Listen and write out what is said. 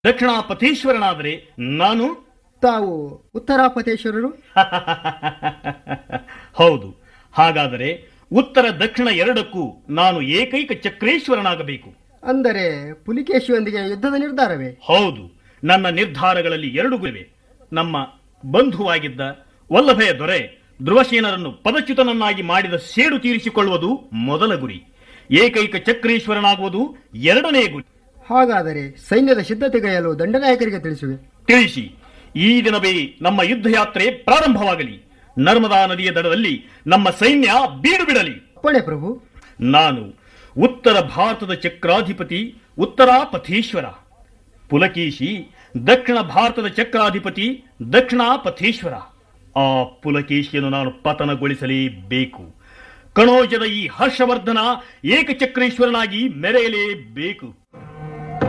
ದಕ್ಷಿಣಾಪಥೀಶ್ವರನಾದರೆ ನಾನು ತಾವು ಉತ್ತರಾಪತೇಶ್ವರರು ಹೌದು ಹಾಗಾದರೆ ಉತ್ತರ ದಕ್ಷಿಣ ಎರಡಕ್ಕೂ ನಾನು ಏಕೈಕ ಚಕ್ರೇಶ್ವರನಾಗಬೇಕು ಅಂದರೆ ಪುಲಿಕೇಶಿಯೊಂದಿಗೆ ಯುದ್ಧದ ನಿರ್ಧಾರವೇ ಹೌದು ನನ್ನ ನಿರ್ಧಾರಗಳಲ್ಲಿ ಎರಡು ಗುರಿವೆ ನಮ್ಮ ಬಂಧುವಾಗಿದ್ದ ವಲ್ಲಭೆಯ ದೊರೆ ಧ್ರುವಸೇನರನ್ನು ಪದಚ್ಯುತನನ್ನಾಗಿ ಮಾಡಿದ ಸೇಡು ತೀರಿಸಿಕೊಳ್ಳುವುದು ಮೊದಲ ಗುರಿ ಏಕೈಕ ಚಕ್ರೇಶ್ವರನಾಗುವುದು ಎರಡನೇ ಗುರಿ ಹಾಗಾದರೆ ಸೈನ್ಯದ ಸಿದ್ಧತೆಗೆಯಲು ದಂಡನಾಯಕರಿಗೆ ತಿಳಿಸುವೆ ತಿಳಿಸಿ ಈ ದಿನವೇ ನಮ್ಮ ಯುದ್ಧ ಯಾತ್ರೆ ಪ್ರಾರಂಭವಾಗಲಿ ನರ್ಮದಾ ನದಿಯ ದಡದಲ್ಲಿ ನಮ್ಮ ಸೈನ್ಯ ಬೀಡು ಬಿಡಲಿ ಅಪ್ಪಣೆ ಪ್ರಭು ನಾನು ಉತ್ತರ ಭಾರತದ ಚಕ್ರಾಧಿಪತಿ ಉತ್ತರಾಪಥೀಶ್ವರ ಪುಲಕೇಶಿ ದಕ್ಷಿಣ ಭಾರತದ ಚಕ್ರಾಧಿಪತಿ ದಕ್ಷಿಣಾಪಥೀಶ್ವರ ಆ ಪುಲಕೇಶಿಯನ್ನು ನಾನು ಪತನಗೊಳಿಸಲೇಬೇಕು ಕಣೋಜದ ಈ ಹರ್ಷವರ್ಧನ ಏಕಚಕ್ರೇಶ್ವರನಾಗಿ ಮೆರೆಯಲೇಬೇಕು